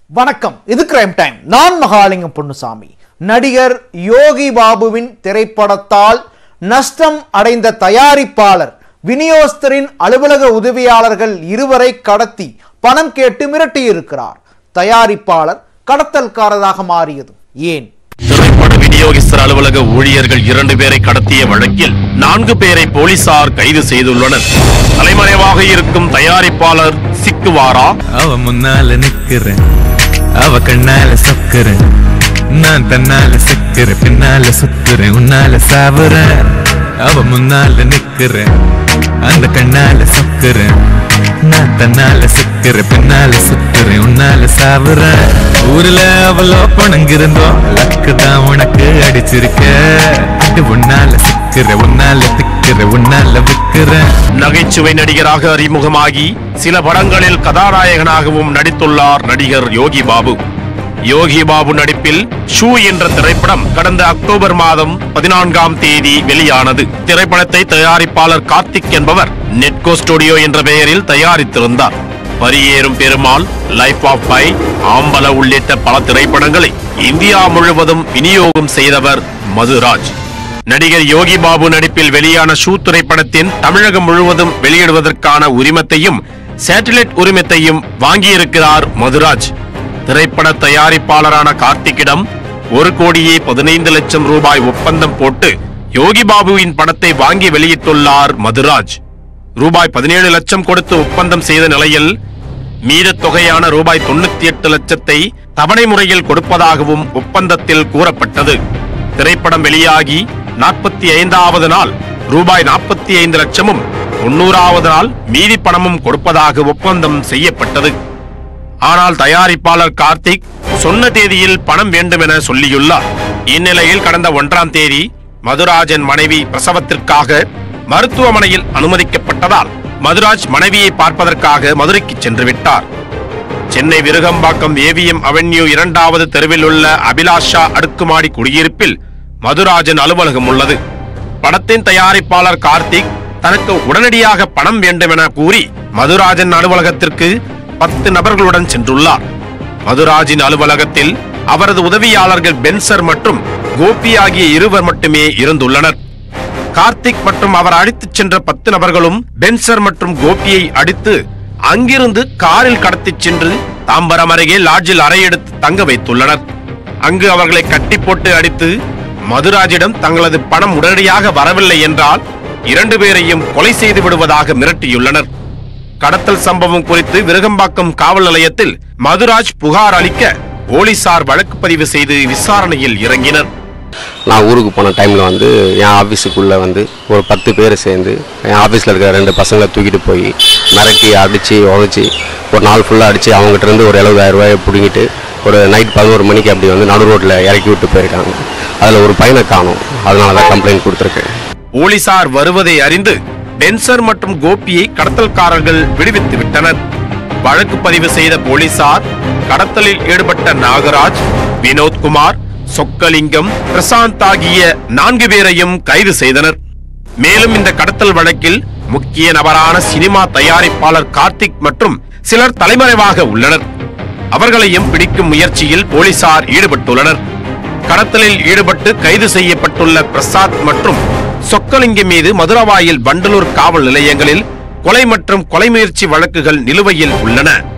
வணக்கம் இது crime time நான் மகாலிங்கம் பொன்னுசாமி நடிகர் யோகி பாபுவின் திரைப்படத்தால் நஷ்டம் அடைந்த தயாரிப்பாளர் விநியோகஸ்தரின் அலுவலக உதவியாளர்கள் இருவரை கடத்தி பணம் கேட்டு மிரட்டியிருக்கிறார் தயாரிப்பாளர் கடத்தல்காரராக மாறியது ஏன் திரைப்பட விநியோகிஸ்தர் அலுவலக ஊழியர்கள் இரண்டு பேரை கடத்திய வழக்கில் நான்கு பேரை போலீசார் கைது செய்துள்ளனர் தலைமறைவாக இருக்கும் தயாரிப்பாளர் சிக்குவாரா அவ முன்னால நிக்கிறேன் அவ கண்ணால சொக்குறேன் நான் தன்னால சிக்கிறேன் பின்னால சுத்துறேன் உன்னால சாவுறேன் அவ முன்னால நிக்கிறேன் அந்த கண்ணால சொக்குறேன் நான் தன்னால சிக்கிறேன் பின்னால சுத்துறேன் உன்னால சாவுறேன் ஊர்ல அவளோ பணங்கிருந்தோம் லக்கு தான் உனக்கு அடிச்சிருக்க அது உன்னால சிக்கிற உன்னால திக்கிற உன்னால விக்கிறேன் நகைச்சுவை நடிகராக அறிமுகமாகி சில படங்களில் கதாநாயகனாகவும் நடித்துள்ளார் நடிகர் யோகி பாபு யோகி பாபு நடிப்பில் ஷூ என்ற திரைப்படம் கடந்த அக்டோபர் மாதம் பதினான்காம் தேதி வெளியானது திரைப்படத்தை தயாரிப்பாளர் கார்த்திக் என்பவர் நெட்கோ ஸ்டுடியோ என்ற பெயரில் தயாரித்திருந்தார் Pariyerum Perumal life of pi ஆம்பல உள்ளிட்ட பல திரைப்படங்களை இந்தியா முழுவதும் விநியோகம் செய்தவர் மதுராஜ் நடிகர் யோகி பாபு நடிப்பில் வெளியான ஷூ திரைப்படத்தின் தமிழகம் முழுவதும் வெளியிடுவதற்கான உரிமத்தையும் சேட்டலைட் உரிமத்தையும் வாங்கியிருக்கிறார் மதுராஜ் திரைப்பட தயாரிப்பாளரான கார்த்திக்கிடம் ஒரு கோடியே பதினைந்து லட்சம் ரூபாய் ஒப்பந்தம் போட்டு யோகி பாபுவின் படத்தை வாங்கி வெளியிட்டுள்ளார் மதுராஜ் ரூபாய் பதினேழு லட்சம் கொடுத்து ஒப்பந்தம் செய்த நிலையில் மீதத் தொகையான ரூபாய் தொண்ணூத்தி எட்டு லட்சத்தை தவணை முறையில் கொடுப்பதாகவும் ஒப்பந்தத்தில் கூறப்பட்டது திரைப்படம் வெளியாகி நாற்பத்தி ஐந்தாவது நாள் ரூபாய் நாற்பத்தி ஐந்து லட்சமும் தொண்ணூறாவது நாள் மீதி பணமும் கொடுப்பதாக ஒப்பந்தம் செய்யப்பட்டது ஆனால் தயாரிப்பாளர் கார்த்திக் சொன்ன தேதியில் பணம் வேண்டும் என சொல்லியுள்ளார் இந்நிலையில் கடந்த ஒன்றாம் தேதி மதுராஜன் மனைவி பிரசவத்திற்காக மருத்துவமனையில் அனுமதிக்கப்பட்டதால் மதுராஜ் மனைவியை பார்ப்பதற்காக மதுரைக்கு சென்று விட்டார் சென்னை விருகம்பாக்கம் ஏவிஎம் அவென்யூ இரண்டாவது தெருவில் உள்ள அபிலாஷா அடுக்குமாடி குடியிருப்பில் மதுராஜன் அலுவலகம் உள்ளது படத்தின் தயாரிப்பாளர் கார்த்திக் தனக்கு உடனடியாக பணம் வேண்டும் என கூறி மதுராஜன் அலுவலகத்திற்கு பத்து நபர்களுடன் சென்றுள்ளார் மதுராஜின் அலுவலகத்தில் அவரது உதவியாளர்கள் பென்சர் மற்றும் கோபி ஆகிய இருவர் மட்டுமே இருந்துள்ளனர் கார்த்திக் மற்றும் அவர் அடித்துச் சென்ற பத்து நபர்களும் பென்சர் மற்றும் கோபியை அடித்து அங்கிருந்து காரில் கடத்திச் சென்று தாம்பரம் அருகே லாட்ஜில் அறையெடுத்து தங்க வைத்துள்ளனர் அங்கு அவர்களை கட்டி போட்டு அடித்து மதுராஜிடம் தங்களது பணம் உடனடியாக வரவில்லை என்றால் இரண்டு பேரையும் கொலை செய்து விடுவதாக மிரட்டியுள்ளனர் கடத்தல் சம்பவம் குறித்து விருகம்பாக்கம் காவல் நிலையத்தில் மதுராஜ் புகார் அளிக்க போலீசார் வழக்கு பதிவு செய்து விசாரணையில் இறங்கினர் நான் ஊருக்கு போன டைமில் வந்து என் ஆஃபீஸுக்குள்ளே வந்து ஒரு பத்து பேர் சேர்ந்து என் ஆஃபீஸில் இருக்கிற ரெண்டு பசங்களை தூக்கிட்டு போய் மிரட்டி அடித்து உதச்சி ஒரு நாள் ஃபுல்லாக அடித்து அவங்ககிட்ட இருந்து ஒரு எழுபதாயிரம் ரூபாயை பிடுங்கிட்டு ஒரு நைட் பதினோரு மணிக்கு அப்படி வந்து நடு ரோட்டில் இறக்கி விட்டு போயிருக்காங்க அதில் ஒரு பையனை காணும் அதனால தான் கம்ப்ளைண்ட் கொடுத்துருக்கேன் போலீசார் வருவதை அறிந்து பென்சர் மற்றும் கோபியை கடத்தல்காரர்கள் விடுவித்து விட்டனர் வழக்கு பதிவு செய்த போலீசார் கடத்தலில் ஈடுபட்ட நாகராஜ் வினோத்குமார் சொக்கலிங்கம் பிரசாந்த் ஆகிய நான்கு பேரையும் கைது செய்தனர் மேலும் இந்த கடத்தல் வழக்கில் முக்கிய நபரான சினிமா தயாரிப்பாளர் கார்த்திக் மற்றும் சிலர் தலைமறைவாக உள்ளனர் அவர்களையும் பிடிக்கும் முயற்சியில் போலீசார் ஈடுபட்டுள்ளனர் கடத்தலில் ஈடுபட்டு கைது செய்யப்பட்டுள்ள பிரசாத் மற்றும் சொக்கலிங்கம் மீது மதுரவாயில் வண்டலூர் காவல் நிலையங்களில் கொலை மற்றும் கொலை முயற்சி வழக்குகள் நிலுவையில் உள்ளன